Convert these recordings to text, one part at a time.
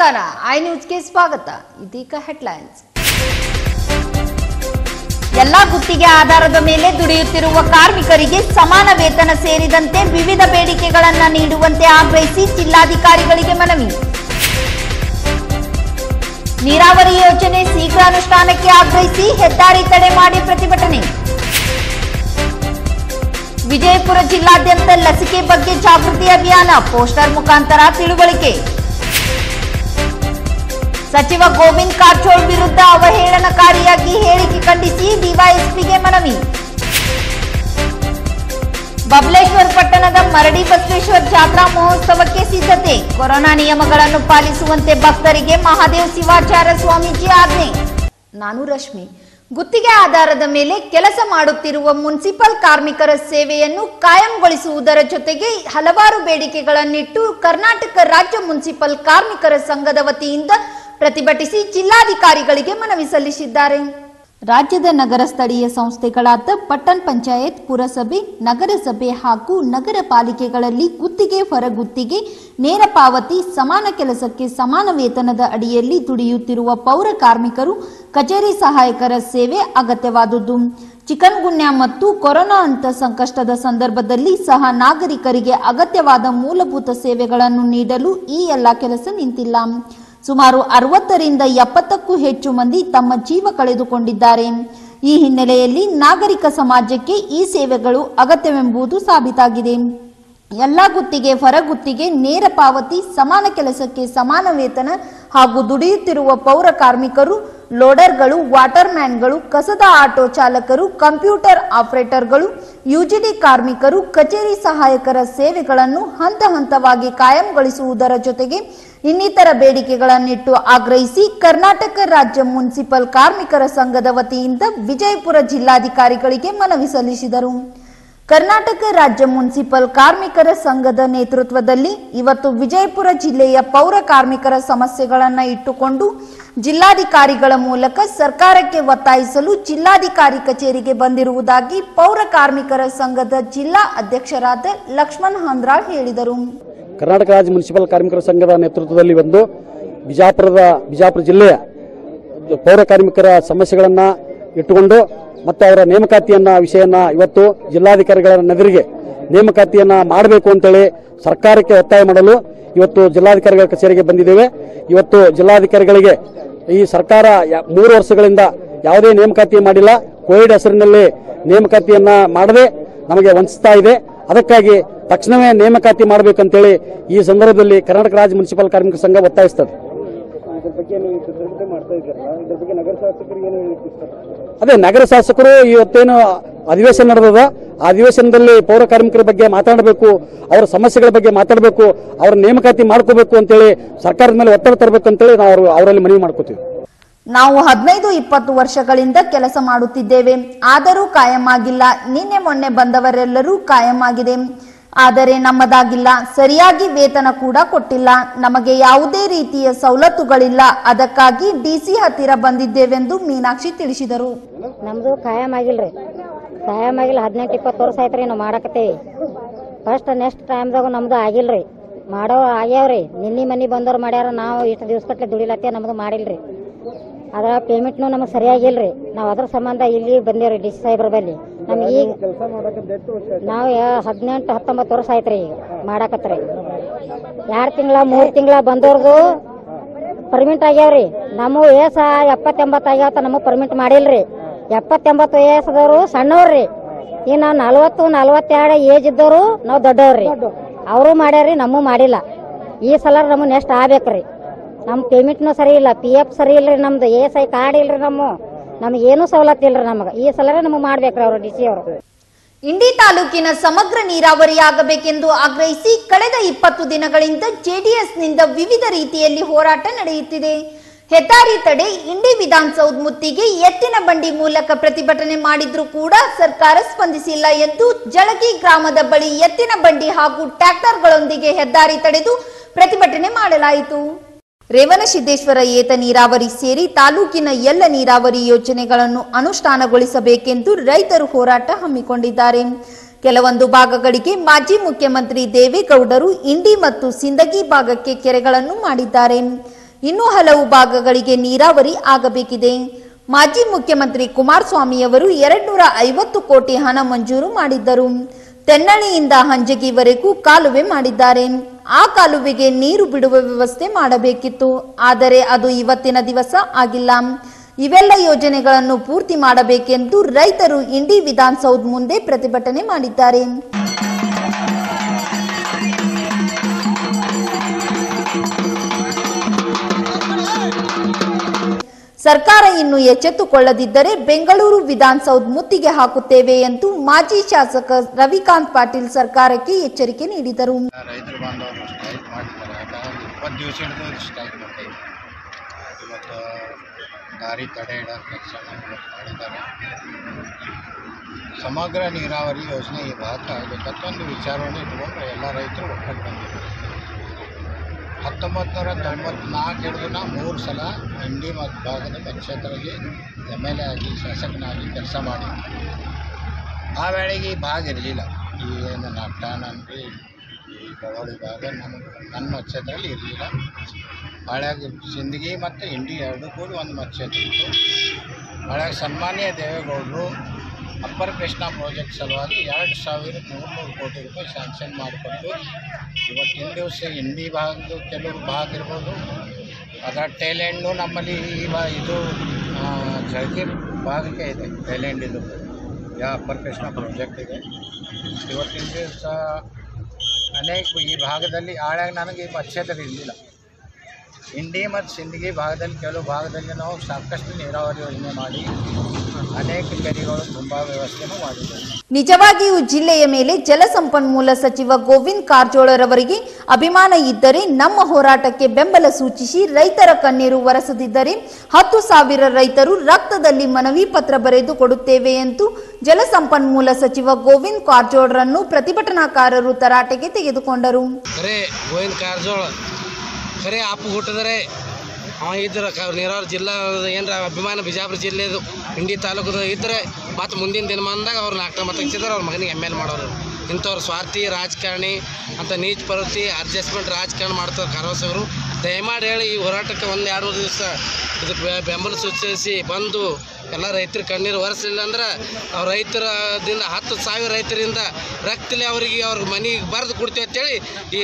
ನಮಸ್ಕಾರ ಐ ನ್ಯೂಸ್ಗೆ ಸ್ವಾಗತ ಇದೀಗ ಹೆಡ್ಲೈನ್ಸ್ ಎಲ್ಲಾ ಗುತ್ತಿಗೆ ಆಧಾರದ ಮೇಲೆ ದುಡಿಯುತ್ತಿರುವ ಕಾರ್ಮಿಕರಿಗೆ ಸಮಾನ ವೇತನ ಸೇರಿದಂತೆ ವಿವಿಧ ಬೇಡಿಕೆಗಳನ್ನು ನೀಡುವಂತೆ ಆಗ್ರಹಿಸಿ ಜಿಲ್ಲಾಧಿಕಾರಿಗಳಿಗೆ ಮನವಿ ನೀರಾವರಿ ಯೋಜನೆ ಶೀಘ್ರ ಅನುಷ್ಠಾನಕ್ಕೆ ಆಗ್ರಹಿಸಿ ಹೆದ್ದಾರಿ ತಡೆ ಮಾಡಿ ಪ್ರತಿಭಟನೆ ವಿಜಯಪುರ ಜಿಲ್ಲಾದ್ಯಂತ ಲಸಿಕೆ ಬಗ್ಗೆ ಜಾಗೃತಿ ಅಭಿಯಾನ ಪೋಸ್ಟರ್ ಮುಖಾಂತರ ತಿಳುವಳಿಕೆ ಸಚಿವ ಗೋವಿಂದ್ ಕಾರಜೋಳ್ ವಿರುದ್ಧ ಅವಹೇಳನಕಾರಿಯಾಗಿ ಹೇಳಿಕೆ ಖಂಡಿಸಿ ಡಿವೈಎಸ್ಪಿಗೆ ಮನವಿ ಬಬಲೇಶ್ವರ ಪಟ್ಟಣದ ಮರಡಿ ಬಸವೇಶ್ವರ ಜಾತ್ರಾ ಮಹೋತ್ಸವಕ್ಕೆ ಸಿದ್ಧತೆ ಕೊರೋನಾ ನಿಯಮಗಳನ್ನು ಪಾಲಿಸುವಂತೆ ಭಕ್ತರಿಗೆ ಮಹಾದೇವ್ ಶಿವಾಚಾರ್ಯ ಸ್ವಾಮೀಜಿ ಆಜ್ಞೆ ನಾನು ರಶ್ಮಿ ಗುತ್ತಿಗೆ ಆಧಾರದ ಮೇಲೆ ಕೆಲಸ ಮಾಡುತ್ತಿರುವ ಮುನ್ಸಿಪಲ್ ಕಾರ್ಮಿಕರ ಸೇವೆಯನ್ನು ಕಾಯಂಗೊಳಿಸುವುದರ ಜೊತೆಗೆ ಹಲವಾರು ಬೇಡಿಕೆಗಳನ್ನಿಟ್ಟು ಕರ್ನಾಟಕ ರಾಜ್ಯ ಮುನ್ಸಿಪಲ್ ಕಾರ್ಮಿಕರ ಸಂಘದ ವತಿಯಿಂದ ಪ್ರತಿಭಟಿಸಿ ಜಿಲ್ಲಾಧಿಕಾರಿಗಳಿಗೆ ಮನವಿ ಸಲ್ಲಿಸಿದ್ದಾರೆ ರಾಜ್ಯದ ನಗರ ಸ್ಥಳೀಯ ಸಂಸ್ಥೆಗಳಾದ ಪಟ್ಟಣ ಪಂಚಾಯತ್ ಪುರಸಭೆ ನಗರಸಭೆ ಹಾಗೂ ನಗರ ಪಾಲಿಕೆಗಳಲ್ಲಿ ಗುತ್ತಿಗೆ ಹೊರಗುತ್ತಿಗೆ ನೇರ ಪಾವತಿ ಸಮಾನ ಕೆಲಸಕ್ಕೆ ಸಮಾನ ವೇತನದ ಅಡಿಯಲ್ಲಿ ದುಡಿಯುತ್ತಿರುವ ಪೌರ ಕಾರ್ಮಿಕರು ಕಚೇರಿ ಸಹಾಯಕರ ಸೇವೆ ಅಗತ್ಯವಾದುದು ಚಿಕನ್ ಗುನ್ಯಾ ಮತ್ತು ಕೊರೋನಾ ಅಂತ ಸಂಕಷ್ಟದ ಸಂದರ್ಭದಲ್ಲಿ ಸಹ ನಾಗರಿಕರಿಗೆ ಅಗತ್ಯವಾದ ಮೂಲಭೂತ ಸೇವೆಗಳನ್ನು ನೀಡಲು ಈ ಎಲ್ಲ ಕೆಲಸ ನಿಂತಿಲ್ಲ ಸುಮಾರು ಅರವತ್ತರಿಂದ ಎಪ್ಪತ್ತಕ್ಕೂ ಹೆಚ್ಚು ಮಂದಿ ತಮ್ಮ ಜೀವ ಕಳೆದುಕೊಂಡಿದ್ದಾರೆ ಈ ಹಿನ್ನೆಲೆಯಲ್ಲಿ ನಾಗರಿಕ ಸಮಾಜಕ್ಕೆ ಈ ಸೇವೆಗಳು ಅಗತ್ಯವೆಂಬುದು ಸಾಬೀತಾಗಿದೆ ಎಲ್ಲ ಗುತ್ತಿಗೆ ಹೊರಗುತ್ತಿಗೆ ನೇರ ಪಾವತಿ ಸಮಾನ ಕೆಲಸಕ್ಕೆ ಸಮಾನ ವೇತನ ಹಾಗೂ ದುಡಿಯುತ್ತಿರುವ ಪೌರ ಕಾರ್ಮಿಕರು ಲೋಡರ್ಗಳು ವಾಟರ್ ಮ್ಯಾನ್ಗಳು ಕಸದ ಆಟೋ ಚಾಲಕರು ಕಂಪ್ಯೂಟರ್ ಆಪರೇಟರ್ಗಳು ಯುಜಿಡಿ ಕಾರ್ಮಿಕರು ಕಚೇರಿ ಸಹಾಯಕರ ಸೇವೆಗಳನ್ನು ಹಂತ ಹಂತವಾಗಿ ಕಾಯಂಗೊಳಿಸುವುದರ ಜೊತೆಗೆ ಇನ್ನಿತರ ಬೇಡಿಕೆಗಳನ್ನಿಟ್ಟು ಆಗ್ರಹಿಸಿ ಕರ್ನಾಟಕ ರಾಜ್ಯ ಮುನ್ಸಿಪಲ್ ಕಾರ್ಮಿಕರ ಸಂಘದ ವತಿಯಿಂದ ವಿಜಯಪುರ ಜಿಲ್ಲಾಧಿಕಾರಿಗಳಿಗೆ ಮನವಿ ಸಲ್ಲಿಸಿದರು ಕರ್ನಾಟಕ ರಾಜ್ಯ ಮುನ್ಸಿಪಲ್ ಕಾರ್ಮಿಕರ ಸಂಘದ ನೇತೃತ್ವದಲ್ಲಿ ಇವತ್ತು ವಿಜಯಪುರ ಜಿಲ್ಲೆಯ ಪೌರ ಕಾರ್ಮಿಕರ ಸಮಸ್ಯೆಗಳನ್ನ ಇಟ್ಟುಕೊಂಡು ಜಿಲ್ಲಾಧಿಕಾರಿಗಳ ಮೂಲಕ ಸರ್ಕಾರಕ್ಕೆ ಒತ್ತಾಯಿಸಲು ಜಿಲ್ಲಾಧಿಕಾರಿ ಕಚೇರಿಗೆ ಬಂದಿರುವುದಾಗಿ ಪೌರ ಕಾರ್ಮಿಕರ ಸಂಘದ ಜಿಲ್ಲಾ ಅಧ್ಯಕ್ಷರಾದ ಲಕ್ಷ್ಮಣ್ ಹಂದ್ರಾಳ್ ಹೇಳಿದರು ಕರ್ನಾಟಕ ರಾಜ್ಯ ಮುನ್ಸಿಪಲ್ ಕಾರ್ಮಿಕರ ಸಂಘದ ನೇತೃತ್ವದಲ್ಲಿ ಒಂದು ಬಿಜಾಪುರದ ಬಿಜಾಪುರ ಜಿಲ್ಲೆಯ ಪೌರ ಕಾರ್ಮಿಕರ ಸಮಸ್ಯೆಗಳನ್ನು ಇಟ್ಟುಕೊಂಡು ಮತ್ತು ಅವರ ನೇಮಕಾತಿಯನ್ನ ವಿಷಯನ ಇವತ್ತು ಜಿಲ್ಲಾಧಿಕಾರಿಗಳ ನೆದರಿಗೆ ನೇಮಕಾತಿಯನ್ನ ಮಾಡಬೇಕು ಅಂತೇಳಿ ಸರ್ಕಾರಕ್ಕೆ ಒತ್ತಾಯ ಮಾಡಲು ಇವತ್ತು ಜಿಲ್ಲಾಧಿಕಾರಿಗಳ ಕಚೇರಿಗೆ ಬಂದಿದ್ದೇವೆ ಇವತ್ತು ಜಿಲ್ಲಾಧಿಕಾರಿಗಳಿಗೆ ಈ ಸರ್ಕಾರ ಯ- ಮೂರು ವರ್ಷಗಳಿಂದ ಯಾವುದೇ ನೇಮಕಾತಿ ಮಾಡಿಲ್ಲ ಕೋವಿಡ್ ಹೆಸರಿನಲ್ಲಿ ನೇಮಕಾತಿಯನ್ನ ಮಾಡದೆ ನಮಗೆ ವಂಚಿಸ್ತಾ ಇದೆ ಅದಕ್ಕಾಗಿ ತಕ್ಷಣವೇ ನೇಮಕಾತಿ ಮಾಡಬೇಕಂತೇಳಿ ಈ ಸಂದರ್ಭದಲ್ಲಿ ಕರ್ನಾಟಕ ರಾಜ್ಯ ಮುನ್ಸಿಪಲ್ ಕಾರ್ಮಿಕ ಸಂಘ ಒತ್ತಾಯಿಸ್ತದೆ ಅದೇ ನಗರ ಶಾಸಕರು ಇವತ್ತೇನು ಅಧಿವೇಶನ ನಡೆದದ ಆ ಅಧಿವೇಶನದಲ್ಲಿ ಪೌರ ಕಾರ್ಮಿಕರ ಬಗ್ಗೆ ಮಾತಾಡಬೇಕು ಅವರ ಸಮಸ್ಯೆಗಳ ಬಗ್ಗೆ ಮಾತಾಡಬೇಕು ಅವರ ನೇಮಕಾತಿ ಮಾಡ್ಕೋಬೇಕು ಅಂತೇಳಿ ಸರ್ಕಾರದ ಮೇಲೆ ಒತ್ತಡ ತರಬೇಕು ಅಂತೇಳಿ ನಾವು ಅವ್ರು- ಅವರಲ್ಲಿ ಮನವಿ ಮಾಡ್ಕೋತೀವಿ ನಾವು ಹದಿನೈದು ಇಪ್ಪತ್ತು ವರ್ಷಗಳಿಂದ ಕೆಲಸ ಮಾಡುತ್ತಿದ್ದೇವೆ ಆದರೂ ಕಾಯಂ ಆಗಿಲ್ಲ ನಿನ್ನೆ ಮೊನ್ನೆ ಬಂದವರೆಲ್ಲರೂ ಕಾಯಂ ಆಗಿದೆ ಆದರೆ ನಮ್ಮದಾಗಿಲ್ಲ ಸರಿಯಾಗಿ ವೇತನ ಕೂಡ ಕೊಟ್ಟಿಲ್ಲ ನಮಗೆ ಯಾವುದೇ ರೀತಿಯ ಸವಲತ್ತುಗಳಿಲ್ಲ ಅದಕ್ಕಾಗಿ ಡಿಸಿ ಹತ್ತಿರ ಬಂದಿದ್ದೇವೆಂದು ಮೀನಾಕ್ಷಿ ತಿಳಿಸಿದರು ನಮ್ದು ಖಾಯಂ ಆಗಿಲ್ರಿ ಖಾಯಂ ಆಗಿಲ್ಲ ಹದಿನೆಂಟು ಇಪ್ಪತ್ತು ವರ್ಷ ಆಯ್ತ್ರಿ ನಾವು ಮಾಡಕತ್ತೇವಿ ಫಸ್ಟ್ ನೆಕ್ಸ್ಟ್ ಟೈಮ್ದಾಗ ನಮ್ದು ಆಗಿಲ್ರಿ ಮಾಡೋ ಆಗ್ಯಾವ್ರಿ ನಿನ್ನೆ ಮನಿ ಬಂದವ್ರು ಮಾಡ್ಯಾರ ನಾವು ಇಷ್ಟು ದಿವ್ಸಗಟ್ಲೆ ದುಡಿಲತ್ತೆ ನಮ್ದು ಮಾಡಿಲ್ರಿ ಅದ್ರ ಪೇಮೆಂಟ್ನು ನಮಗೆ ಸರಿಯಾಗಿಲ್ರಿ ನಾವು ಅದ್ರ ಸಂಬಂಧ ಇಲ್ಲಿ ಬಂದೇವ್ರಿ ಡಿ ಸಿ ಸಾಹೇಬ್ರ ಬಲ್ಲಿ ನಮ್ಗೆ ಈಗ ನಾವು ಹದಿನೆಂಟು ಹತ್ತೊಂಬತ್ತು ವರ್ಷ ಆಯ್ತ್ರಿ ಈಗ ಮಾಡಾಕತ್ರಿ ಎರಡು ತಿಂಗಳ ಮೂರು ತಿಂಗಳ ಬಂದವ್ರದು ಪರ್ಮಿಟ್ ಆಗ್ಯಾವ್ರಿ ನಮ್ಮ ವಯಸ್ಸ ಎಪ್ಪತ್ತೆಂಬತ್ತು ಆಗ್ಯಾವತ್ತ ನಮಗೆ ಪರ್ಮಿಟ್ ಮಾಡಿಲ್ರಿ ಎಪ್ಪತ್ತೆಂಬತ್ತು ವಯಸ್ಸದವರು ಸಣ್ಣವ್ರಿ ಇನ್ನು ನಲ್ವತ್ತು ನಲ್ವತ್ತೆರಡು ಏಜ್ ಇದ್ದವರು ನಾವು ದೊಡ್ಡವ್ರಿ ಅವರು ಮಾಡ್ಯಾರ್ರಿ ನಮ್ಮೂ ಮಾಡಿಲ್ಲ ಈ ಸಲ ನಮಗೆ ನೆಕ್ಸ್ಟ್ ಆಗ್ಬೇಕ್ರಿ ನಮ್ಮ ಪೇಮೆಂಟ್ನು ಸರಿ ಇಲ್ಲ ಪಿ ಎಫ್ ಸರಿ ಇಲ್ರಿ ನಮ್ದು ಎ ಎಸ್ ಐ ಕಾರ್ಡ್ ಇಲ್ರಿ ನಮ್ಮ ನಮಗೆ ಏನೂ ಸವಲತ್ತು ಇಲ್ರಿ ನಮಗೆ ಈ ಸಲ ನಮಗೆ ಮಾಡ್ಬೇಕ್ರಿ ಅವರು ಡಿ ಸಿ ಅವರು ಇಂಡಿ ತಾಲೂಕಿನ ಸಮಗ್ರ ನೀರಾವರಿಯಾಗಬೇಕೆಂದು ಆಗ್ರಹಿಸಿ ಕಳೆದ ಇಪ್ಪತ್ತು ದಿನಗಳಿಂದ ಜೆಡಿಎಸ್ನಿಂದ ವಿವಿಧ ರೀತಿಯಲ್ಲಿ ಹೋರಾಟ ನಡೆಯುತ್ತಿದೆ ಹೆದ್ದಾರಿ ತಡೆ ಇಂಡಿ ವಿಧಾನಸೌಧ ಮುತ್ತಿಗೆ ಎತ್ತಿನ ಬಂಡಿ ಮೂಲಕ ಪ್ರತಿಭಟನೆ ಮಾಡಿದ್ರೂ ಕೂಡ ಸರ್ಕಾರ ಸ್ಪಂದಿಸಿಲ್ಲ ಎಂದು ಜಳಗಿ ಗ್ರಾಮದ ಬಳಿ ಎತ್ತಿನ ಬಂಡಿ ಹಾಗೂ ಟ್ರ್ಯಾಕ್ಟರ್ಗಳೊಂದಿಗೆ ಹೆದ್ದಾರಿ ತಡೆದು ಪ್ರತಿಭಟನೆ ಮಾಡಲಾಯಿತು ರೇವಣಸಿದ್ದೇಶ್ವರ ಏತ ನೀರಾವರಿ ಸೇರಿ ತಾಲೂಕಿನ ಎಲ್ಲ ನೀರಾವರಿ ಯೋಜನೆಗಳನ್ನು ಅನುಷ್ಠಾನಗೊಳಿಸಬೇಕೆಂದು ರೈತರು ಹೋರಾಟ ಹಮ್ಮಿಕೊಂಡಿದ್ದಾರೆ ಕೆಲವೊಂದು ಭಾಗಗಳಿಗೆ ಮಾಜಿ ಮುಖ್ಯಮಂತ್ರಿ ದೇವೇಗೌಡರು ಇಂಡಿ ಮತ್ತು ಸಿಂದಗಿ ಭಾಗಕ್ಕೆ ಕೆರೆಗಳನ್ನು ಮಾಡಿದ್ದಾರೆ ಇನ್ನೂ ಹಲವು ಭಾಗಗಳಿಗೆ ನೀರಾವರಿ ಆಗಬೇಕಿದೆ ಮಾಜಿ ಮುಖ್ಯಮಂತ್ರಿ ಕುಮಾರಸ್ವಾಮಿಯವರು ಎರಡ್ನೂರ ಐವತ್ತು ಕೋಟಿ ಹಣ ಮಂಜೂರು ಮಾಡಿದ್ದರು ತೆನ್ನಳಿಯಿಂದ ಹಂಜಗಿವರೆಗೂ ಕಾಲುವೆ ಮಾಡಿದ್ದಾರೆ ಆ ಕಾಲುವೆಗೆ ನೀರು ಬಿಡುವ ವ್ಯವಸ್ಥೆ ಮಾಡಬೇಕಿತ್ತು ಆದರೆ ಅದು ಇವತ್ತಿನ ದಿವಸ ಆಗಿಲ್ಲ ಇವೆಲ್ಲ ಯೋಜನೆಗಳನ್ನು ಪೂರ್ತಿ ಮಾಡಬೇಕೆಂದು ರೈತರು ಇಂಡಿ ವಿಧಾನಸೌಧ ಮುಂದೆ ಪ್ರತಿಭಟನೆ ಮಾಡಿದ್ದಾರೆ ಸರ್ಕಾರ ಇನ್ನು ಎಚ್ಚೆತ್ತುಕೊಳ್ಳದಿದ್ದರೆ ಬೆಂಗಳೂರು ವಿಧಾನಸೌಧ ಮುತ್ತಿಗೆ ಹಾಕುತ್ತೇವೆ ಎಂದು ಮಾಜಿ ಶಾಸಕ ರವಿಕಾಂತ್ ಪಾಟೀಲ್ ಸರ್ಕಾರಕ್ಕೆ ಎಚ್ಚರಿಕೆ ನೀಡಿದರು ರೈತರು ಬಾಂಧವರು ಸ್ಟ್ರೈಕ್ ಮಾಡಿದ್ದಾರೆ ಯಾಕಂದ್ರೆ ಇಪ್ಪತ್ತು ದಿವಸ ಹಿಡಿದು ಸ್ಟ್ರೈಕ್ ಮಾಡ್ತಾಯಿದ್ರು ಇವತ್ತು ದಾರಿ ತಡೆ ಇಡೋ ಕೆಲಸ ಮಾಡಿದ್ದಾರೆ ಸಮಗ್ರ ನೀರಾವರಿ ಯೋಜನೆ ಈ ಭಾಗಕ್ಕೆ ಆಗಬೇಕಂತ ಒಂದು ವಿಚಾರವನ್ನು ಇಟ್ಕೊಂಡು ಎಲ್ಲ ರೈತರು ಒಕ್ಕಟ್ಟು ಬಂದಿದ್ದಾರೆ ಹತ್ತೊಂಬತ್ತು ನೂರ ತೊಂಬತ್ನಾಲ್ಕು ಹಿಡಿದು ನಾ ಮೂರು ಸಲ ಇಂಡಿ ಮತ್ತು ಭಾಗದ ಪಕ್ಷೇತರಲ್ಲಿ ಎಮ್ ಎಲ್ ಎ ಆಗಿ ಶಾಸಕನಾಗಿ ಕೆಲಸ ಮಾಡಿದ್ದೆ ಆ ವೇಳೆಗೆ ಈ ಭಾಗ ಇರಲಿಲ್ಲ ಈ ಏನು ನಾಗ್ಟಾನ್ ಅನ್ರಿ ಈ ಬೆಳವಡಿ ಭಾಗ ನಮಗೆ ನನ್ನ ಮತ್ಸ್ಯದಲ್ಲಿ ಇರಲಿಲ್ಲ ಹಳ್ಯಾಗ ಸಿಂದಗಿ ಮತ್ತು ಇಂಡಿ ಎರಡು ಕೂಡಿ ಒಂದು ಮತ್ಸ್ಯತೆ ಇತ್ತು ಹಳ್ಯಾಗ ಸನ್ಮಾನ್ಯ ದೇವೇಗೌಡರು ಅಪ್ಪರ್ ಕೃಷ್ಣ ಪ್ರಾಜೆಕ್ಟ್ ಸಲುವಾಗಿ ಎರಡು ಸಾವಿರ ಮೂರುನೂರು ಕೋಟಿ ರೂಪಾಯಿ ಸ್ಯಾಂಕ್ಷನ್ ಮಾಡಿಕೊಟ್ಟು ಇವತ್ತಿನ ದಿವಸ ಇಂಡಿ ಭಾಗದ ಕೆಲವು ಭಾಗ ಇರ್ಬೋದು ಅದರ ಟೈಲೆಂಡು ನಮ್ಮಲ್ಲಿ ಈ ಬಾ ಇದು ಜಳಗೀರ್ ಭಾಗಕ್ಕೆ ಇದೆ ಟೈಲೆಂಡ್ ಇದು ಯಾ ಅಪ್ಪರ್ ಕೃಷ್ಣ ಪ್ರಾಜೆಕ್ಟ್ ಇದೆ ಇವತ್ತಿನ ದಿವಸ ಅನೇಕ ಈ ಭಾಗದಲ್ಲಿ ಆಳ್ಯಾಗ ನನಗೆ ಈ ಮತ್ಸ್ಯದಲ್ಲಿ ಇರಲಿಲ್ಲ ಇಂಡಿ ಮತ್ತು ಸಿಂದಗಿ ಭಾಗದಲ್ಲಿ ಕೆಲವು ಭಾಗದಲ್ಲಿ ನಾವು ಸಾಕಷ್ಟು ನೀರಾವರಿ ಯೋಜನೆ ಮಾಡಿ ಅನೇಕ ಕೆರೆಗಳು ತುಂಬ ವ್ಯವಸ್ಥೆನೂ ಮಾಡಿದ್ದೇವೆ ನಿಜವಾಗಿಯೂ ಜಿಲ್ಲೆಯ ಮೇಲೆ ಜಲಸಂಪನ್ಮೂಲ ಸಚಿವ ಗೋವಿಂದ್ ಕಾರಜೋಳರವರಿಗೆ ಅಭಿಮಾನ ಇದ್ದರೆ ನಮ್ಮ ಹೋರಾಟಕ್ಕೆ ಬೆಂಬಲ ಸೂಚಿಸಿ ರೈತರ ಕಣ್ಣೀರು ಒರೆಸದಿದ್ದರೆ ಹತ್ತು ಸಾವಿರ ರೈತರು ರಕ್ತದಲ್ಲಿ ಮನವಿ ಪತ್ರ ಬರೆದು ಕೊಡುತ್ತೇವೆ ಎಂದು ಜಲಸಂಪನ್ಮೂಲ ಸಚಿವ ಗೋವಿಂದ್ ಕಾರಜೋಳರನ್ನು ಪ್ರತಿಭಟನಾಕಾರರು ತರಾಟೆಗೆ ತೆಗೆದುಕೊಂಡರು ಖರೆ ಗೋವಿಂದ ಕಾರಜೋಳ ಖರೆ ಆಪು ಹುಟ್ಟಿದರೆ ಅವ ಇದ್ರೆ ಕ ನೀರಾವರಿ ಜಿಲ್ಲಾ ಏನರ ಅಭಿಮಾನ ಬಿಜಾಪುರ ಜಿಲ್ಲೆದು ಹಿಂಡಿ ತಾಲೂಕದ ಇದ್ದರೆ ಮತ್ತು ಮುಂದಿನ ದಿನಮಾನದಾಗ ಅವ್ರು ನಾಲ್ಕು ಮತ ಹಚ್ಚಿದ್ರೆ ಅವ್ರ ಮಗನಿಗೆ ಎಮ್ ಎಲ್ ಮಾಡೋರು ಇಂಥವ್ರು ಸ್ವಾರ್ಥಿ ರಾಜಕಾರಣಿ ಅಂತ ನೀಚ ಪ್ರವೃತ್ತಿ ಅಡ್ಜಸ್ಟ್ಮೆಂಟ್ ರಾಜಕಾರಣ ಮಾಡ್ತಾರೆ ಕಾರವಾಸ್ ಅವರು ದಯಮಾಡಿ ಹೇಳಿ ಈ ಹೋರಾಟಕ್ಕೆ ಒಂದು ಎರಡು ಮೂರು ದಿವಸ ಇದಕ್ಕೆ ಬೆ- ಬೆಂಬಲ ಸೂಚಿಸಿ ಬಂದು ಎಲ್ಲ ರೈತರ ಕಣ್ಣೀರು ಒರೆಸಲಿಲ್ಲ ಅಂದ್ರೆ ಅವ್ರ ರೈತರದಿಂದ ಹತ್ತು ಸಾವಿರ ರೈತರಿಂದ ರಕ್ತಲೆ ಅವರಿಗೆ ಅವ್ರ ಮನೆಗೆ ಬರೆದು ಕೊಡ್ತೀವಿ ಅಂತೇಳಿ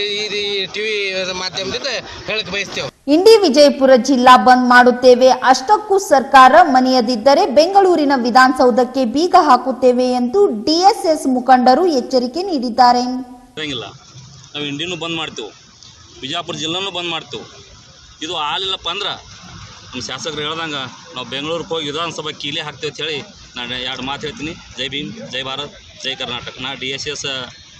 ಈ ಟಿ ವಿ ಮಾಧ್ಯಮದಿಂದ ಹೇಳಕ್ಕೆ ಬಯಸ್ತೇವೆ ಇಂಡಿ ವಿಜಯಪುರ ಜಿಲ್ಲಾ ಬಂದ್ ಮಾಡುತ್ತೇವೆ ಅಷ್ಟಕ್ಕೂ ಸರ್ಕಾರ ಮನೆಯದಿದ್ದರೆ ಬೆಂಗಳೂರಿನ ವಿಧಾನಸೌಧಕ್ಕೆ ಬೀಗ ಹಾಕುತ್ತೇವೆ ಎಂದು ಡಿಎಸ್ಎಸ್ ಮುಖಂಡರು ಎಚ್ಚರಿಕೆ ನೀಡಿದ್ದಾರೆ ಇರಂಗಿಲ್ಲ ನಾವು ಇಂಡಿನೂ ಬಂದ್ ಮಾಡ್ತೇವೆ ಬಿಜಾಪುರ ಜಿಲ್ಲಾನು ಬಂದ್ ಮಾಡ್ತೇವೆ ಇದು ಆಲಿಲ್ಲಪ್ಪ ಅಂದ್ರೆ ನಮ್ಮ ಶಾಸಕರು ಹೇಳ್ದಂಗೆ ನಾವು ಬೆಂಗಳೂರಿಗೆ ಹೋಗಿ ವಿಧಾನಸಭಾ ಕೀಲಿ ಹಾಕ್ತೇವೆ ಅಂತ ಹೇಳಿ ನಾನು ಎರಡು ಮಾತು ಹೇಳ್ತೀನಿ ಜೈ ಭೀಮ್ ಜೈ ಭಾರತ್ ಜೈ ಕರ್ನಾಟಕ ನಾ D S S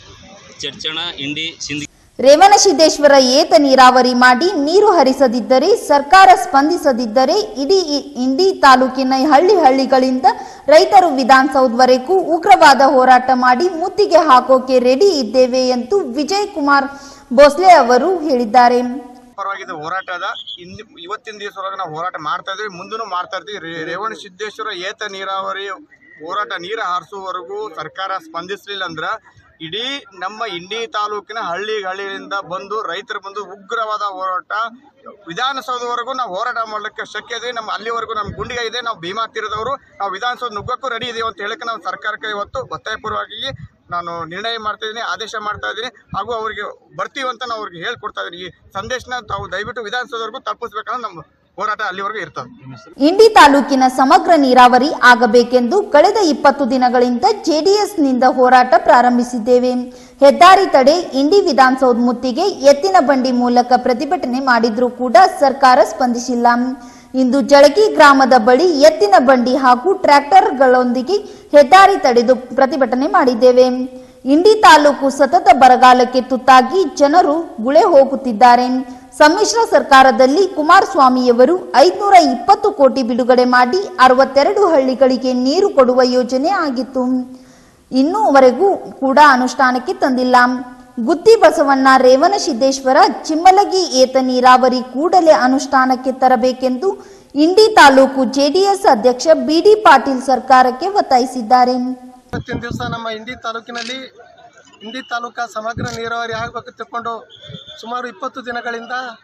Chadchan Indi ಸಿಂಧಿ ರೇವಣಸಿದ್ದೇಶ್ವರ ಏತ ನೀರಾವರಿ ಮಾಡಿ ನೀರು ಹರಿಸದಿದ್ದರೆ ಸರ್ಕಾರ ಸ್ಪಂದಿಸದಿದ್ದರೆ ಇಡೀ ಇ- ಇಂಡಿ ತಾಲೂಕಿನ ಹಳ್ಳಿ ಹಳ್ಳಿಗಳಿಂದ ರೈತರು ವಿಧಾನಸೌಧವರೆಗೂ ಉಗ್ರವಾದ ಹೋರಾಟ ಮಾಡಿ ಮುತ್ತಿಗೆ ಹಾಕೋಕೆ ರೆಡಿ ಇದ್ದೇವೆ ಎಂದು ವಿಜಯ್ ಕುಮಾರ್ ಭೋಸ್ಲೆ ಅವರು ಹೇಳಿದ್ದಾರೆ ಪರವಾಗಿದೆ ಹೋರಾಟ ಅದ ಇನ್ನು ಇವತ್ತಿನ ದಿವಸದೊಳಗೆ ನಾವು ಹೋರಾಟ ಮಾಡ್ತಾ ಇದ್ವಿ ಮುಂದೂ ಮಾಡ್ತಾ ಇರ್ತೀವಿ ರೇ- ರೇವಣ ಸಿದ್ದೇಶ್ವರ ಏತ ನೀರಾವರಿ ಹೋರಾಟ ನೀರು ಹಾರಿಸುವವರೆಗೂ ಸರ್ಕಾರ ಸ್ಪಂದಿಸಲಿಲ್ಲ ಅಂದ್ರೆ ಇಡೀ ನಮ್ಮ ಇಂಡಿ ತಾಲೂಕಿನ ಹಳ್ಳಿ ಹಳ್ಳಿಯಿಂದ ಬಂದು ರೈತರು ಬಂದು ಉಗ್ರವಾದ ಹೋರಾಟ ವಿಧಾನಸೌಧವರೆಗೂ ನಾವು ಹೋರಾಟ ಮಾಡಲಿಕ್ಕೆ ಶಕ್ಯ ಇದೆ ನಮ್ಮ ಅಲ್ಲಿವರೆಗೂ ನಮ್ಮ ಗುಂಡಿಗೆ ಇದೆ ನಾವು ಭೀಮಾ ತೀರದವರು ನಾವು ವಿಧಾನಸೌಧ ನುಗ್ಗಕ್ಕೂ ರೆಡಿ ಇದೀವಿ ಅಂತ ಹೇಳಕ್ಕೆ ನಾವು ಸರ್ಕಾರಕ್ಕೆ ಇವತ್ತು ಒತ್ತಾಯಪೂರ್ವವಾಗಿ ನಾನು ನಿರ್ಣಯ ಮಾಡ್ತಾ ಇದ್ದೀನಿ ಆದೇಶ ಮಾಡ್ತಾ ಇದ್ದೀನಿ ಹಾಗೂ ಅವರಿಗೆ ಬರ್ತೀವಿ ಅಂತ ನಾವು ಅವ್ರಿಗೆ ಹೇಳ್ಕೊಡ್ತಾ ಇದ್ದೀನಿ ಈ ಸಂದೇಶನ ತಾವು ದಯವಿಟ್ಟು ವಿಧಾನಸೌಧವರೆಗೂ ತಲುಪಿಸ್ಬೇಕನ್ನೋ ನಮ್ಮ ಹೋರಾಟ ಅಲ್ಲಿವರೆಗೂ ಇರ್ತದೆ ಇಂಡಿ ತಾಲೂಕಿನ ಸಮಗ್ರ ನೀರಾವರಿ ಆಗಬೇಕೆಂದು ಕಳೆದ ಇಪ್ಪತ್ತು ದಿನಗಳಿಂದ ಜೆಡಿಎಸ್ನಿಂದ ಹೋರಾಟ ಪ್ರಾರಂಭಿಸಿದ್ದೇವೆ ಹೆದ್ದಾರಿ ತಡೆ ಇಂಡಿ ವಿಧಾನಸೌಧ ಮುತ್ತಿಗೆ ಎತ್ತಿನ ಬಂಡಿ ಮೂಲಕ ಪ್ರತಿಭಟನೆ ಮಾಡಿದ್ರೂ ಕೂಡ ಸರ್ಕಾರ ಸ್ಪಂದಿಸಿಲ್ಲ ಇಂದು ಜಳಗಿ ಗ್ರಾಮದ ಬಳಿ ಎತ್ತಿನ ಬಂಡಿ ಹಾಗೂ ಟ್ರ್ಯಾಕ್ಟರ್ಗಳೊಂದಿಗೆ ಹೆದ್ದಾರಿ ತಡೆದು ಪ್ರತಿಭಟನೆ ಮಾಡಿದ್ದೇವೆ ಇಂಡಿ ತಾಲೂಕು ಸತತ ಬರಗಾಲಕ್ಕೆ ತುತ್ತಾಗಿ ಜನರು ಗುಳೆ ಹೋಗುತ್ತಿದ್ದಾರೆ ಸಮ್ಮಿಶ್ರ ಸರ್ಕಾರದಲ್ಲಿ ಕುಮಾರಸ್ವಾಮಿಯವರು ಐದುನೂರ ಇಪ್ಪತ್ತು ಕೋಟಿ ಬಿಡುಗಡೆ ಮಾಡಿ ಅರವತ್ತೆರಡು ಹಳ್ಳಿಗಳಿಗೆ ನೀರು ಕೊಡುವ ಯೋಜನೆ ಆಗಿತ್ತು ಇನ್ನೂವರೆಗೂ ಕೂಡ ಅನುಷ್ಠಾನಕ್ಕೆ ತಂದಿಲ್ಲ ಗುತ್ತಿ ಬಸವಣ್ಣ ರೇವಣಸಿದ್ದೇಶ್ವರ ಚಿಮ್ಮಲಗಿ ಏತ ನೀರಾವರಿ ಕೂಡಲೇ ಅನುಷ್ಠಾನಕ್ಕೆ ತರಬೇಕೆಂದು ಇಂಡಿ ತಾಲೂಕು ಜೆಡಿಎಸ್ ಅಧ್ಯಕ್ಷ ಬಿಡಿ ಪಾಟೀಲ್ ಸರ್ಕಾರಕ್ಕೆ ಒತ್ತಾಯಿಸಿದ್ದಾರೆ ಇವತ್ತಿನ ದಿವಸ ನಮ್ಮ ಇಂಡಿ ತಾಲೂಕಿನಲ್ಲಿ ಇಂಡಿ ತಾಲೂಕ ಸಮಗ್ರ ನೀರಾವರಿ ಆಗಬೇಕು ತಿಳ್ಕೊಂಡು ಸುಮಾರು ಇಪ್ಪತ್ತು ದಿನಗಳಿಂದ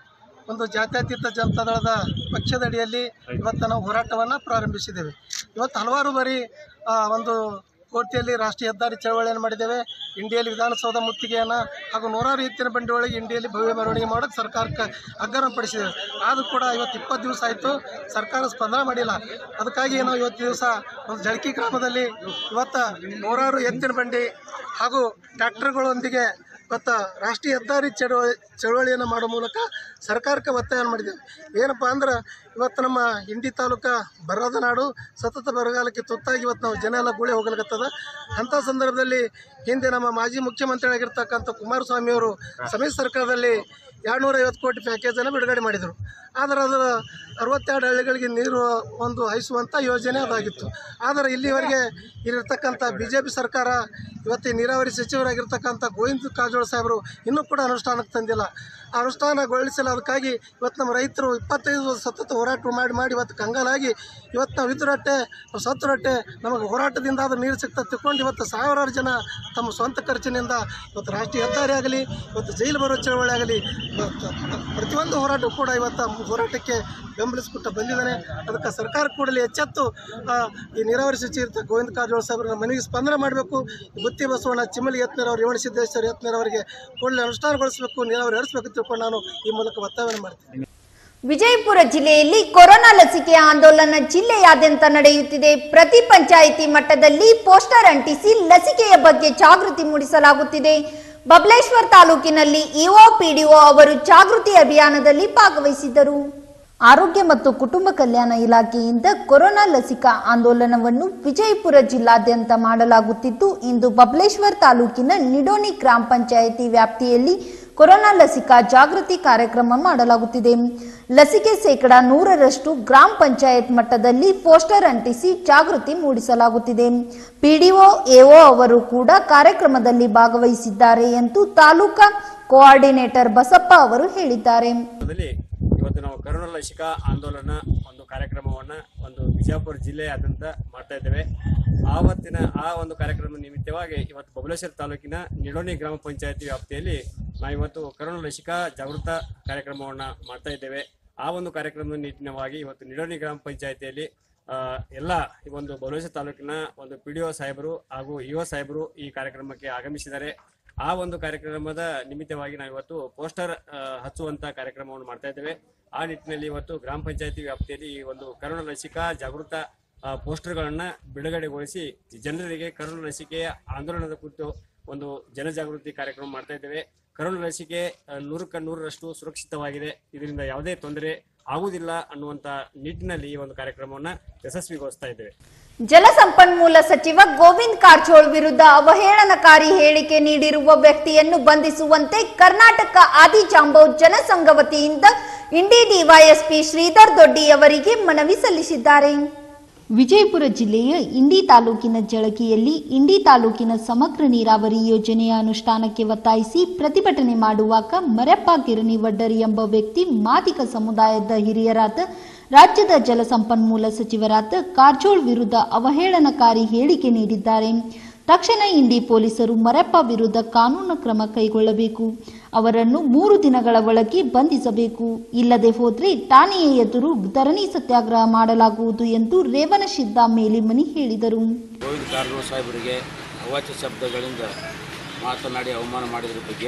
ಒಂದು ಜಾತ್ಯತೀತ ಜನತಾ ದಳದ ಪಕ್ಷದ ಅಡಿಯಲ್ಲಿ ಇವತ್ತು ನಾವು ಹೋರಾಟವನ್ನು ಪ್ರಾರಂಭಿಸಿದ್ದೇವೆ ಇವತ್ತು ಹಲವಾರು ಬಾರಿ ಆ, ಒಂದು ಕೋರ್ಟಿಯಲ್ಲಿ ರಾಷ್ಟ್ರೀಯ ಹೆದ್ದಾರಿ ಚಳವಳಿಯನ್ನು ಮಾಡಿದ್ದೇವೆ ಇಂಡಿಯಲ್ಲಿ ವಿಧಾನಸೌಧ ಮುತ್ತಿಗೆಯನ್ನು ಹಾಗೂ ನೂರಾರು ಎತ್ತಿನ ಬಂಡಿಯೊಳಗೆ ಇಂಡಿಯಲ್ಲಿ ಭವ್ಯ ಮೆರವಣಿಗೆ ಮಾಡೋಕ್ಕೆ ಸರ್ಕಾರಕ್ಕೆ ಅಗ್ಗನ ಪಡಿಸಿದ್ದೇವೆ ಆದರೂ ಕೂಡ ಇವತ್ತು ಇಪ್ಪತ್ತು ದಿವಸ ಆಯಿತು ಸರ್ಕಾರ ಸ್ಪಂದನೆ ಮಾಡಿಲ್ಲ ಅದಕ್ಕಾಗಿ ನಾವು ಇವತ್ತು ದಿವಸ ಒಂದು ಜಳಕಿ ಗ್ರಾಮದಲ್ಲಿ ಇವತ್ತು ನೂರಾರು ಎತ್ತಿನ ಬಂಡಿ ಹಾಗೂ ಟ್ರ್ಯಾಕ್ಟರ್ಗಳೊಂದಿಗೆ ಇವತ್ತು ರಾಷ್ಟ್ರೀಯ ಹೆದ್ದಾರಿ ಚಳವಳಿ ಚಳವಳಿಯನ್ನು ಮಾಡೋ ಮೂಲಕ ಸರ್ಕಾರಕ್ಕೆ ಒತ್ತಾಯ ಮಾಡಿದ್ದೇವೆ ಏನಪ್ಪ ಅಂದ್ರೆ ಇವತ್ತು ನಮ್ಮ ಇಂಡಿ ತಾಲೂಕು ಬರದ ನಾಡು ಸತತ ಬರಗಾಲಕ್ಕೆ ತುತ್ತಾಗಿ ಇವತ್ತು ನಾವು ಜನ ಎಲ್ಲ ಗುಳೆ ಹೋಗ್ಲಿಕತ್ತದ ಅಂಥ ಸಂದರ್ಭದಲ್ಲಿ ಹಿಂದೆ ನಮ್ಮ ಮಾಜಿ ಮುಖ್ಯಮಂತ್ರಿಯಾಗಿರ್ತಕ್ಕಂಥ ಕುಮಾರಸ್ವಾಮಿಯವರು ಸಮ್ಮಿಶ್ರ ಸರ್ಕಾರದಲ್ಲಿ ಎರಡುನೂರ ಐವತ್ತು ಕೋಟಿ ಪ್ಯಾಕೇಜನ್ನು ಬಿಡುಗಡೆ ಮಾಡಿದರು ಆದರೆ ಅದು ಅರವತ್ತೆರಡು ಹಳ್ಳಿಗಳಿಗೆ ನೀರು ಒಂದು ಹಾಯಿಸುವಂಥ ಯೋಜನೆ ಅದಾಗಿತ್ತು ಆದರೆ ಇಲ್ಲಿವರೆಗೆ ಇಲ್ಲಿರ್ತಕ್ಕಂಥ ಬಿ ಜೆ ಪಿ ಸರ್ಕಾರ ಇವತ್ತು ಈ ನೀರಾವರಿ ಸಚಿವರಾಗಿರ್ತಕ್ಕಂಥ ಗೋವಿಂದ ಕಾರಜೋಳ ಸಾಹೇಬರು ಇನ್ನೂ ಕೂಡ ಅನುಷ್ಠಾನಕ್ಕೆ ತಂದಿಲ್ಲ ಆ ಅನುಷ್ಠಾನಗೊಳಿಸಿಲ್ಲ ಅದಕ್ಕಾಗಿ ಇವತ್ತು ನಮ್ಮ ರೈತರು ಇಪ್ಪತ್ತೈದು ವರ್ಷ ಸತತ ಹೋರಾಟ ಮಾಡಿ ಮಾಡಿ ಇವತ್ತು ಕಂಗಾಲಾಗಿ ಇವತ್ತು ನಾವು ಇದ್ರೊಟ್ಟೆ ನಾವು ಸತ್ತರೊಟ್ಟೆ ನಮಗೆ ಹೋರಾಟದಿಂದ ಆದರೂ ನೀರು ಸಿಗ್ತದೆ ತಿಳ್ಕೊಂಡು ಇವತ್ತು ಸಾವಿರಾರು ಜನ ತಮ್ಮ ಸ್ವಂತ ಖರ್ಚಿನಿಂದ ಇವತ್ತು ರಾಷ್ಟ್ರೀಯ ಹೆದ್ದಾರಿ ಆಗಲಿ ಇವತ್ತು ಜೈಲು ಬರೋ ಚಳವಳಿ ಆಗಲಿ ಇವತ್ತು ಪ್ರತಿಯೊಂದು ಹೋರಾಟ ಕೂಡ ಇವತ್ತು ಹೋರಾಟಕ್ಕೆ ಬೆಂಬಲಿಸ್ಕೊಟ್ಟು ಬಂದಿದ್ದಾನೆ ಅದಕ್ಕೆ ಸರ್ಕಾರ ಕೂಡಲೇ ಎಚ್ಚೆತ್ತು ಆ, ಈ ನೀರಾವರಿ ಸಚಿವ ಇರ್ತ ಗೋವಿಂದ ಕಾರಜೋಳ ಸಾಹೇಬ್ರ ಮನೆಗೆ ಸ್ಪಂದನೆ ಮಾಡಬೇಕು ಗುತ್ತಿ ಬಸವಣ್ಣ ಚಿಮ್ಮಲಿ ಯತ್ನರವ್ರು ರೇವಣ ಸಿದ್ದೇಶ್ವರ ಯತ್ನರವರಿಗೆ ಕೂಡಲೇ ಅನುಷ್ಠಾನಗೊಳಿಸಬೇಕು ನೀರಾವರಿ ಹರಿಸಬೇಕು ತಿಳ್ಕೊಂಡು ನಾನು ಈ ಮೂಲಕ ಒತ್ತಾಯವನ್ನು ಮಾಡ್ತೀನಿ ವಿಜಯಪುರ ಜಿಲ್ಲೆಯಲ್ಲಿ ಕೊರೋನಾ ಲಸಿಕೆ ಆಂದೋಲನ ಜಿಲ್ಲೆಯಾದ್ಯಂತ ನಡೆಯುತ್ತಿದೆ ಪ್ರತಿ ಪಂಚಾಯಿತಿ ಮಟ್ಟದಲ್ಲಿ ಪೋಸ್ಟರ್ ಅಂಟಿಸಿ ಲಸಿಕೆಯ ಬಗ್ಗೆ ಜಾಗೃತಿ ಮೂಡಿಸಲಾಗುತ್ತಿದೆ ಬಬಲೇಶ್ವರ್ ತಾಲೂಕಿನಲ್ಲಿ ಇಒ ಪಿಡಿಒ ಅವರು ಜಾಗೃತಿ ಅಭಿಯಾನದಲ್ಲಿ ಭಾಗವಹಿಸಿದ್ದರು ಆರೋಗ್ಯ ಮತ್ತು ಕುಟುಂಬ ಕಲ್ಯಾಣ ಇಲಾಖೆಯಿಂದ ಕೊರೋನಾ ಲಸಿಕಾ ಆಂದೋಲನವನ್ನು ವಿಜಯಪುರ ಜಿಲ್ಲಾದ್ಯಂತ ಮಾಡಲಾಗುತ್ತಿದ್ದು ಇಂದು ಬಬಲೇಶ್ವರ್ ತಾಲೂಕಿನ ನಿಡೋಣಿ ಗ್ರಾಮ ಪಂಚಾಯಿತಿ ವ್ಯಾಪ್ತಿಯಲ್ಲಿ ಕೊರೋನಾ ಲಸಿಕಾ ಜಾಗೃತಿ ಕಾರ್ಯಕ್ರಮ ಮಾಡಲಾಗುತ್ತಿದೆ ಲಸಿಕೆ ಶೇಕಡ ನೂರರಷ್ಟು ಗ್ರಾಮ ಪಂಚಾಯತ್ ಮಟ್ಟದಲ್ಲಿ ಪೋಸ್ಟರ್ ಅಂಟಿಸಿ ಜಾಗೃತಿ ಮೂಡಿಸಲಾಗುತ್ತಿದೆ ಪಿಡಿಒ ಎಒ ಅವರು ಕೂಡ ಕಾರ್ಯಕ್ರಮದಲ್ಲಿ ಭಾಗವಹಿಸಿದ್ದಾರೆ ಎಂದು ತಾಲೂಕಾ ಕೋಆರ್ಡಿನೇಟರ್ ಬಸಪ್ಪ ಅವರು ಹೇಳಿದ್ದಾರೆ ದಲ್ಲಿ ಇವತ್ತು ನಾವು ಕರೋನಾ ಲಸಿಕಾ ಆಂದೋಲನ ಒಂದು ಕಾರ್ಯಕ್ರಮವನ್ನ ಒಂದು ಬಿಜಾಪುರ ಜಿಲ್ಲೆಯಾದ್ಯಂತ ಮಾಡ್ತಾ ಇದ್ದೇವೆ ಆವತ್ತಿನ ಆ ಒಂದು ಕಾರ್ಯಕ್ರಮ ನಿಮಿತ್ತವಾಗಿ ಇವತ್ತು ಬಬಲೇಶ್ವರ ತಾಲೂಕಿನ ನಿಡೋಣಿ ಗ್ರಾಮ ಪಂಚಾಯತಿ ವ್ಯಾಪ್ತಿಯಲ್ಲಿ ನಾವು ಇವತ್ತು ಕರೋನಾ ಲಸಿಕಾ ಜಾಗೃತ ಕಾರ್ಯಕ್ರಮವನ್ನ ಮಾಡ್ತಾ ಇದ್ದೇವೆ ಆ ಒಂದು ಕಾರ್ಯಕ್ರಮದ ನಿಟ್ಟಿನವಾಗಿ ಇವತ್ತು ನಿಡೋಣಿ ಗ್ರಾಮ ಪಂಚಾಯತಿಯಲ್ಲಿ ಆ, ಎಲ್ಲ ಈ ಒಂದು ಬಬಲೇಶ್ವರ ತಾಲೂಕಿನ ಒಂದು ಪಿ ಡಿ ಒ ಸಾಹೇಬರು ಹಾಗೂ ಇಒ ಸಾಹೇಬರು ಈ ಕಾರ್ಯಕ್ರಮಕ್ಕೆ ಆಗಮಿಸಿದ್ದಾರೆ ಆ ಒಂದು ಕಾರ್ಯಕ್ರಮದ ನಿಮಿತ್ತವಾಗಿ ನಾವು ಇವತ್ತು ಪೋಸ್ಟರ್ ಆ, ಹಚ್ಚುವಂತ ಕಾರ್ಯಕ್ರಮವನ್ನು ಮಾಡ್ತಾ ಇದ್ದೇವೆ ಆ ನಿಟ್ಟಿನಲ್ಲಿ ಇವತ್ತು ಗ್ರಾಮ ಪಂಚಾಯತಿ ವ್ಯಾಪ್ತಿಯಲ್ಲಿ ಈ ಒಂದು ಕರೋನಾ ಲಸಿಕಾ ಜಾಗೃತ ಆ, ಪೋಸ್ಟರ್ಗಳನ್ನ ಬಿಡುಗಡೆಗೊಳಿಸಿ ಜನರಿಗೆ ಕರೋನಾ ಲಸಿಕೆಯ ಆಂದೋಲನದ ಕುರಿತು ಒಂದು ಜನಜಾಗೃತಿ ಕಾರ್ಯಕ್ರಮ ಮಾಡ್ತಾ ಇದ್ದೇವೆ ಕರೋನಾ ಲಸಿಕೆ ಆ, ನೂರಕ್ಕೆ ನೂರರಷ್ಟು ಸುರಕ್ಷಿತವಾಗಿದೆ ಇದರಿಂದ ಯಾವುದೇ ತೊಂದರೆ ಆಗುವುದಿಲ್ಲ ಅನ್ನುವಂತ ನಿಟ್ಟಿನಲ್ಲಿ ಈ ಒಂದು ಕಾರ್ಯಕ್ರಮವನ್ನ ಯಶಸ್ವಿಗೊಳಿಸ್ತಾ ಇದ್ದೇವೆ ಜಲಸಂಪನ್ಮೂಲ ಸಚಿವ ಗೋವಿಂದ್ ಕಾರಜೋಳ್ ವಿರುದ್ಧ ಅವಹೇಳನಕಾರಿ ಹೇಳಿಕೆ ನೀಡಿರುವ ವ್ಯಕ್ತಿಯನ್ನು ಬಂಧಿಸುವಂತೆ ಕರ್ನಾಟಕ ಆದಿಜಾಂಬವ್ ಜನಸಂಘ ವತಿಯಿಂದ ಇಂಡಿ ಡಿವೈಎಸ್ಪಿ ಶ್ರೀಧರ್ ದೊಡ್ಡಿ ಅವರಿಗೆ ಮನವಿ ಸಲ್ಲಿಸಿದ್ದಾರೆ ವಿಜಯಪುರ ಜಿಲ್ಲೆಯ ಇಂಡಿ ತಾಲೂಕಿನ ಜಳಕಿಯಲ್ಲಿ ಇಂಡಿ ತಾಲೂಕಿನ ಸಮಗ್ರ ನೀರಾವರಿ ಯೋಜನೆಯ ಅನುಷ್ಠಾನಕ್ಕೆ ಒತ್ತಾಯಿಸಿ ಪ್ರತಿಭಟನೆ ಮಾಡುವಾಗ ಮರಪ್ಪ ಗಿರಣಿ ವಡ್ಡರಿ ಎಂಬ ವ್ಯಕ್ತಿ ಮಾದಿಗ ಸಮುದಾಯದ ಹಿರಿಯರಾದ ರಾಜ್ಯದ ಜಲಸಂಪನ್ಮೂಲ ಸಚಿವರಾದ ಕಾರಜೋಳ್ ವಿರುದ್ಧ ಅವಹೇಳನಕಾರಿ ಹೇಳಿಕೆ ನೀಡಿದ್ದಾರೆ ತಕ್ಷಣ ಇಂಡಿ ಪೊಲೀಸರು ಮರಪ್ಪ ವಿರುದ್ಧ ಕಾನೂನು ಕ್ರಮ ಕೈಗೊಳ್ಳಬೇಕು ಅವರನ್ನು ಮೂರು ದಿನಗಳ ಒಳಗೆ ಬಂಧಿಸಬೇಕು ಇಲ್ಲದೆ ಹೋದ್ರೆ ಠಾಣೆಯ ಎದುರು ಧರಣಿ ಸತ್ಯಾಗ್ರಹ ಮಾಡಲಾಗುವುದು ಎಂದು ರೇವಣಸಿದ್ದ ಮೇಲಿಮನಿ ಹೇಳಿದರು ಗೋವಿಂದ ಕಾರಜೋಳ ಸಾಹೇಬರಿಗೆ ಅವಾಚ್ಯ ಶಬ್ದಗಳಿಂದ ಮಾತನಾಡಿ ಅವಮಾನ ಮಾಡಿದ್ರ ಬಗ್ಗೆ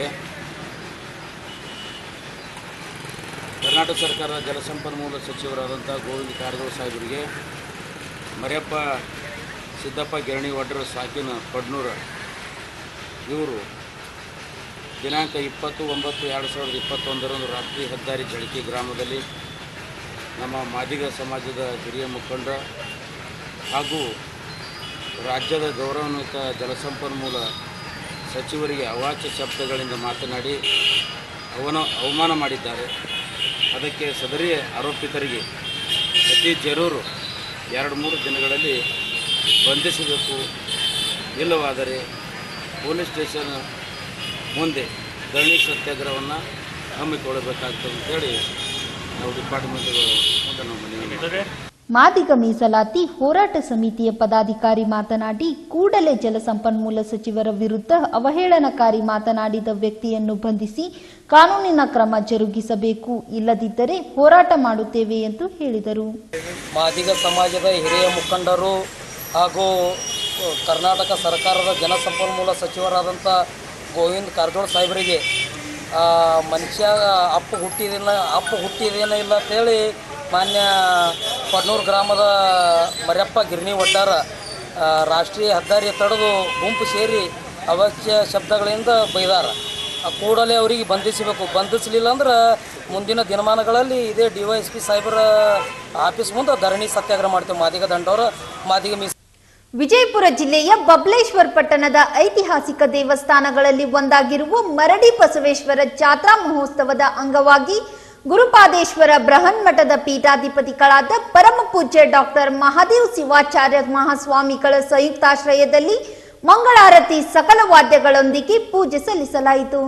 ಕರ್ನಾಟಕ ಸರ್ಕಾರದ ಜಲಸಂಪನ್ಮೂಲ ಸಚಿವರಾದಂಥ ಗೋವಿಂದ ಕಾರಜೋಳ ಸಾಹೇಬರಿಗೆ ಮರ್ಯಪ್ಪ ಸಿದ್ದಪ್ಪ ಗಿರಣಿ ಒಡ್ರ ಸಾಕಿನ ಪಡ್ನೂರ ಇವರು ದಿನಾಂಕ ಇಪ್ಪತ್ತು ಒಂಬತ್ತು ಎರಡು ಸಾವಿರದ ಇಪ್ಪತ್ತೊಂದರಂದು ರಾತ್ರಿ ಹೆದ್ದಾರಿ ಜಳಕಿ ಗ್ರಾಮದಲ್ಲಿ ನಮ್ಮ ಮಾದಿಗ ಸಮಾಜದ ಹಿರಿಯ ಮುಖಂಡ ಹಾಗೂ ರಾಜ್ಯದ ಗೌರವಾನ್ವಿತ ಜಲಸಂಪನ್ಮೂಲ ಸಚಿವರಿಗೆ ಅವಾಚ್ಯ ಶಬ್ದಗಳಿಂದ ಮಾತನಾಡಿ ಅವನ ಅವಮಾನ ಮಾಡಿದ್ದಾರೆ ಅದಕ್ಕೆ ಸದರಿ ಆರೋಪಿತರಿಗೆ ಅತಿ ಜರೂರು ಎರಡು ಮೂರು ದಿನಗಳಲ್ಲಿ ಬಂಧಿಸಬೇಕು ಇಲ್ಲವಾದರೆ ಪೊಲೀಸ್ ಸ್ಟೇಷನ್ ಮುಂದೆ ಧರಣಿ ಸತ್ಯಾಗ್ರಹವನ್ನು ಹಮ್ಮಿಕೊಳ್ಳಬೇಕಾಗ್ತದೆ ಅಂತೇಳಿ ನಾವು ಡಿಪಾರ್ಟ್ಮೆಂಟ್ಗಳು ಮುಂದೆ ನಾವು ಮನವಿ ಮಾಡ್ತೀವಿ. ಮಾದಿಗ ಮೀಸಲಾತಿ ಹೋರಾಟ ಸಮಿತಿಯ ಪದಾಧಿಕಾರಿ ಮಾತನಾಡಿ ಕೂಡಲೇ ಜಲಸಂಪನ್ಮೂಲ ಸಚಿವರ ವಿರುದ್ಧ ಅವಹೇಳನಕಾರಿ ಮಾತನಾಡಿದ ವ್ಯಕ್ತಿಯನ್ನು ಬಂಧಿಸಿ ಕಾನೂನಿನ ಕ್ರಮ ಜರುಗಿಸಬೇಕು ಇಲ್ಲದಿದ್ದರೆ ಹೋರಾಟ ಮಾಡುತ್ತೇವೆ ಎಂದು ಹೇಳಿದರು ಮಾದಿಗ ಸಮಾಜದ ಹಿರಿಯ ಮುಖಂಡರು ಹಾಗೂ ಕರ್ನಾಟಕ ಸರ್ಕಾರದ ಜಲಸಂಪನ್ಮೂಲ ಸಚಿವರಾದಂಥ ಗೋವಿಂದ್ ಕಾರಜೋಳ ಸಾಹೇಬರಿಗೆ ಆ, ಮನುಷ್ಯ ಅಪ್ಪ ಹುಟ್ಟಿದಿಲ್ಲ ಅಪ್ಪ ಹುಟ್ಟಿದೇನ ಇಲ್ಲ ಅಂತೇಳಿ ಮಾನ್ಯ ಪಡ್ನೂರು ಗ್ರಾಮದ ಮರ್ಯಪ್ಪ ಗಿರಣಿ ಒಡ್ಡಾರ ಆ, ರಾಷ್ಟ್ರೀಯ ಹೆದ್ದಾರಿ ತಡೆದು ಗುಂಪು ಸೇರಿ ಅವಶ್ಯ ಶಬ್ದಗಳಿಂದ ಬೈದಾರ ಆ ಕೂಡಲೇ ಅವರಿಗೆ ಬಂಧಿಸಬೇಕು ಬಂಧಿಸಲಿಲ್ಲ ಅಂದ್ರೆ ಮುಂದಿನ ದಿನಮಾನಗಳಲ್ಲಿ ಇದೇ ಡಿ ವೈ ಎಸ್ ಪಿ ಸಾಹೇಬರ ಆಫೀಸ್ ಮುಂದೆ ಧರಣಿ ಸತ್ಯಾಗ್ರಹ ಮಾಡ್ತೇವೆ ಮಾದಿಗ ದಂಡವರ ಮಾದಿಗ ಮೀಸ ವಿಜಯಪುರ ಜಿಲ್ಲೆಯ ಬಬ್ಲೇಶ್ವರ್ ಪಟ್ಟಣದ ಐತಿಹಾಸಿಕ ದೇವಸ್ಥಾನಗಳಲ್ಲಿ ಒಂದಾಗಿರುವ ಮರಡಿ ಬಸವೇಶ್ವರ ಜಾತ್ರಾ ಮಹೋತ್ಸವದ ಅಂಗವಾಗಿ ಗುರುಪಾದೇಶ್ವರ ಬೃಹನ್ಮಠದ ಪೀಠಾಧಿಪತಿಗಳಾದ ಪರಮ ಪೂಜ್ಯ ಡಾಕ್ಟರ್ ಮಹಾದೇವ್ ಶಿವಾಚಾರ್ಯ ಮಹಾಸ್ವಾಮಿಗಳ ಸಂಯುಕ್ತಾಶ್ರಯದಲ್ಲಿ ಮಂಗಳಾರತಿ ಸಕಲ ವಾದ್ಯಗಳೊಂದಿಗೆ ಪೂಜೆ ಸಲ್ಲಿಸಲಾಯಿತು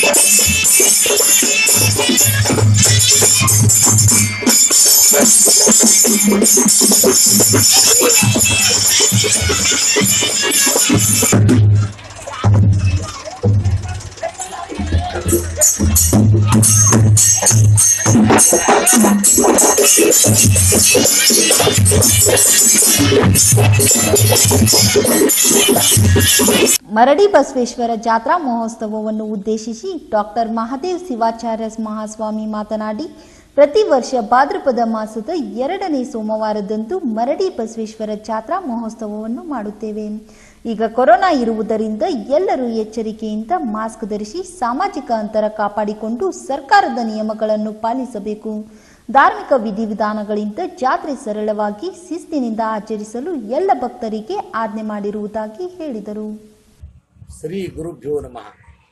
ಮರಡಿ ಬಸವೇಶ್ವರ ಜಾತ್ರಾ ಮಹೋತ್ಸವವನ್ನು ಉದ್ದೇಶಿಸಿ ಡಾಕ್ಟರ್ ಮಹಾದೇವ್ ಶಿವಾಚಾರ್ಯ ಮಹಾಸ್ವಾಮಿ ಮಾತನಾಡಿ ಪ್ರತಿ ವರ್ಷ ಭಾದ್ರಪದ ಮಾಸದ ಎರಡನೇ ಸೋಮವಾರದಂದು ಮರಡಿ ಬಸವೇಶ್ವರ ಜಾತ್ರಾ ಮಹೋತ್ಸವವನ್ನು ಮಾಡುತ್ತೇವೆ ಈಗ ಕೊರೋನಾ ಇರುವುದರಿಂದ ಎಲ್ಲರೂ ಎಚ್ಚರಿಕೆಯಿಂದ ಮಾಸ್ಕ್ ಧರಿಸಿ ಸಾಮಾಜಿಕ ಅಂತರ ಕಾಪಾಡಿಕೊಂಡು ಸರ್ಕಾರದ ನಿಯಮಗಳನ್ನು ಪಾಲಿಸಬೇಕು ಧಾರ್ಮಿಕ ವಿಧಿವಿಧಾನಗಳಿಂದ ಜಾತ್ರೆ ಸರಳವಾಗಿ ಶಿಸ್ತಿನಿಂದ ಆಚರಿಸಲು ಎಲ್ಲ ಭಕ್ತರಿಗೆ ಆಜ್ಞೆ ಮಾಡಿರುವುದಾಗಿ ಹೇಳಿದರು ಶ್ರೀ ಗುರುಭ್ಯೋ ನಮಃ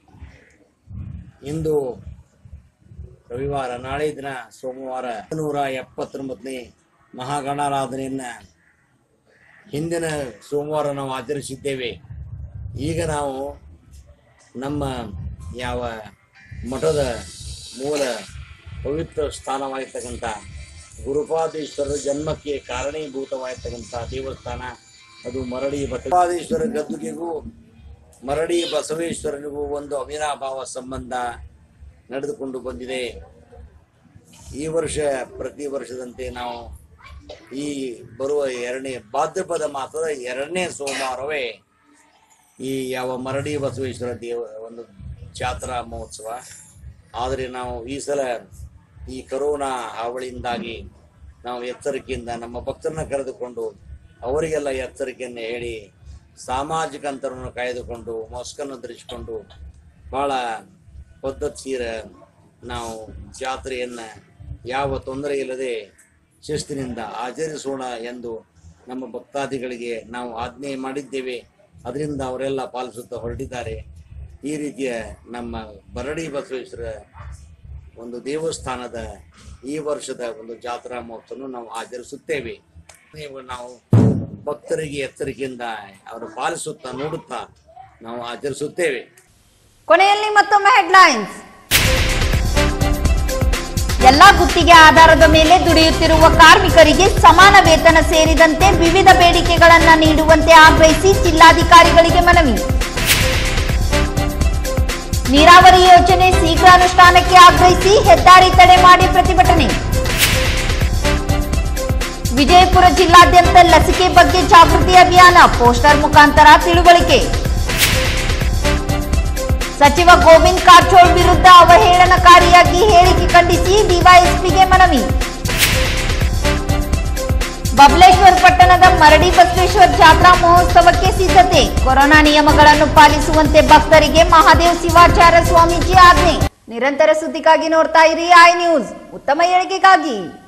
ಇಂದು ರವಿವಾರ ನಾಳೆ ದಿನ ಸೋಮವಾರ ನೂರ ಎಪ್ಪತ್ತೊಂಬತ್ತನೇ ಮಹಾಗಣಾರಾಧನೆಯನ್ನ ಹಿಂದಿನ ಸೋಮವಾರ ನಾವು ಆಚರಿಸಿದ್ದೇವೆ ಈಗ ನಾವು ನಮ್ಮ ಯಾವ ಮಠದ ಮೂಲ ಪವಿತ್ರ ಸ್ಥಾನವಾಗಿರ್ತಕ್ಕಂಥ ಗುರುಪಾದೇಶ್ವರರ ಜನ್ಮಕ್ಕೆ ಕಾರಣೀಭೂತವಾಗಿರ್ತಕ್ಕಂಥ ದೇವಸ್ಥಾನ ಅದು ಮರಳಿ ಬಸವಾದೇಶ್ವರ ಗದ್ದುಗೆಗೂ ಮರಳಿ ಬಸವೇಶ್ವರನಿಗೂ ಒಂದು ಅವಿನಾಭಾವ ಸಂಬಂಧ ನಡೆದುಕೊಂಡು ಬಂದಿದೆ ಈ ವರ್ಷ ಪ್ರತಿ ವರ್ಷದಂತೆ ನಾವು ಈ ಬರುವ ಎರಡನೇ ಭಾದ್ರಪದ ಮಾಸದ ಎರಡನೇ ಸೋಮವಾರವೇ ಈ ಯಾವ ಮರಡಿ ಬಸವೇಶ್ವರ ದೇವ ಒಂದು ಜಾತ್ರಾ ಮಹೋತ್ಸವ ಆದರೆ ನಾವು ಈ ಸಲ ಈ ಕರೋನಾ ಹಾವಳಿಯಿಂದಾಗಿ ನಾವು ಎಚ್ಚರಿಕೆಯಿಂದ ನಮ್ಮ ಭಕ್ತರನ್ನ ಕರೆದುಕೊಂಡು ಅವರಿಗೆಲ್ಲ ಎಚ್ಚರಿಕೆಯನ್ನು ಹೇಳಿ ಸಾಮಾಜಿಕ ಅಂತರವನ್ನು ಕಾಯ್ದುಕೊಂಡು ಮಾಸ್ಕನ್ನು ಧರಿಸಿಕೊಂಡು ಬಹಳ ಪದ್ಧತಿಯ ನಾವು ಜಾತ್ರೆಯನ್ನ ಯಾವ ತೊಂದರೆ ಇಲ್ಲದೆ ಶಿಸ್ತಿನಿಂದ ಆಚರಿಸೋಣ ಎಂದು ನಮ್ಮ ಭಕ್ತಾದಿಗಳಿಗೆ ನಾವು ಆಜ್ಞೆ ಮಾಡಿದ್ದೇವೆ ಅದರಿಂದ ಅವರೆಲ್ಲ ಪಾಲಿಸುತ್ತಾ ಹೊರಟಿದ್ದಾರೆ ಈ ರೀತಿಯ ನಮ್ಮ ಬರಡಿ ಬಸವೇಶ್ವರ ಒಂದು ದೇವಸ್ಥಾನದ ಈ ವರ್ಷದ ಒಂದು ಜಾತ್ರಾ ಮಹೋತ್ಸವ ನಾವು ಆಚರಿಸುತ್ತೇವೆ ನೀವು ನಾವು ಭಕ್ತರಿಗೆ ಎಚ್ಚರಿಕೆಯಿಂದ ಅವರು ಪಾಲಿಸುತ್ತಾ ನೋಡುತ್ತಾ ನಾವು ಆಚರಿಸುತ್ತೇವೆ ಕೊನೆಯಲ್ಲಿ ಮತ್ತೊಮ್ಮೆ ಹೆಡ್ಲೈನ್ಸ್ ಎಲ್ಲಾ ಗುತ್ತಿಗೆ ಆಧಾರದ ಮೇಲೆ ದುಡಿಯುತ್ತಿರುವ ಕಾರ್ಮಿಕರಿಗೆ ಸಮಾನ ವೇತನ ಸೇರಿದಂತೆ ವಿವಿಧ ಬೇಡಿಕೆಗಳನ್ನು ನೀಡುವಂತೆ ಆಗ್ರಹಿಸಿ ಜಿಲ್ಲಾಧಿಕಾರಿಗಳಿಗೆ ಮನವಿ ನೀರಾವರಿ ಯೋಜನೆ ಶೀಘ್ರ ಅನುಷ್ಠಾನಕ್ಕೆ ಆಗ್ರಹಿಸಿ ಹೆದ್ದಾರಿ ತಡೆ ಮಾಡಿ ಪ್ರತಿಭಟನೆ ವಿಜಯಪುರ ಜಿಲ್ಲಾದ್ಯಂತ ಲಸಿಕೆ ಬಗ್ಗೆ ಜಾಗೃತಿ ಅಭಿಯಾನ ಪೋಸ್ಟರ್ ಮುಖಾಂತರ ತಿಳುವಳಿಕೆ ಸಚಿವ ಗೋವಿಂದ್ ಕಾರಜೋಳ್ ವಿರುದ್ಧ ಅವಹೇಳನಕಾರಿಯಾಗಿ ಹೇಳಿಕೆ ಖಂಡಿಸಿ ಡಿವೈಎಸ್ಪಿಗೆ ಮನವಿ ಬಬಲೇಶ್ವರ್ ಪಟ್ಟಣದ ಮರಡಿ ಬಸವೇಶ್ವರ ಜಾತ್ರಾ ಮಹೋತ್ಸವಕ್ಕೆ ಸಿದ್ಧತೆ ಕೊರೋನಾ ನಿಯಮಗಳನ್ನು ಪಾಲಿಸುವಂತೆ ಭಕ್ತರಿಗೆ ಮಹಾದೇವ್ ಶಿವಾಚಾರ್ಯ ಸ್ವಾಮೀಜಿ ಆಜ್ಞೆ ನಿರಂತರ ಸುದ್ದಿಗಾಗಿ ನೋಡ್ತಾ ಇರಿ ಐ ನ್ಯೂಸ್ ಉತ್ತಮ ಹೇಳಿಕೆಗಾಗಿ